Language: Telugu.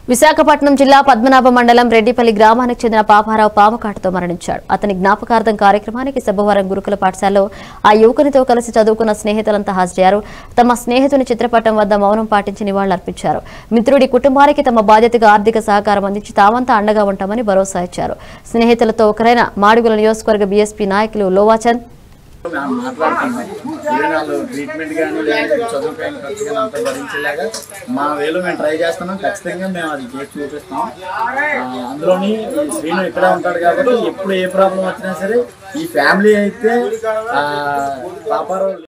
విశాఖపట్నం జిల్లా పద్మనాభ మండలం రెడ్డిపల్లి గ్రామానికి చెందిన పాపారావు పాముకాటుతో మరణించాడు అతని జ్ఞాపకార్థం కార్యక్రమానికి శుభవారం గురుకుల పాఠశాలలో ఆ యువకునితో కలిసి చదువుకున్న స్నేహితులంతా హాజరయ్యారు తమ స్నేహితుని చిత్రపటం వద్ద మౌనం పాటించి నివాళులర్పించారు మిత్రుడి కుటుంబానికి తమ బాధ్యతగా ఆర్థిక సహకారం అందించి తామంతా అండగా ఉంటామని భరోసా ఇచ్చారు స్నేహితులతో ఒకరైన మాడుగుల నియోజకవర్గ బీఎస్పీ నాయకులు లోవాచంద్ మేము మాట్లాడుతున్నాం ఈవెన్ వాళ్ళు ట్రీట్మెంట్ కానీ లేదా చదువు కానీ ఖర్చు కానీ అంతా భరించేలాగా మా వేలో మేము ట్రై చేస్తున్నాం ఖచ్చితంగా మేము అది చేసి చూపిస్తాం ఆ, అందులోని ఈ శ్రీను ఇక్కడే ఉంటాడు కాబట్టి ఎప్పుడు ఏ ప్రాబ్లం వచ్చినా సరే ఈ ఫ్యామిలీ అయితే ఆ, పాపారావు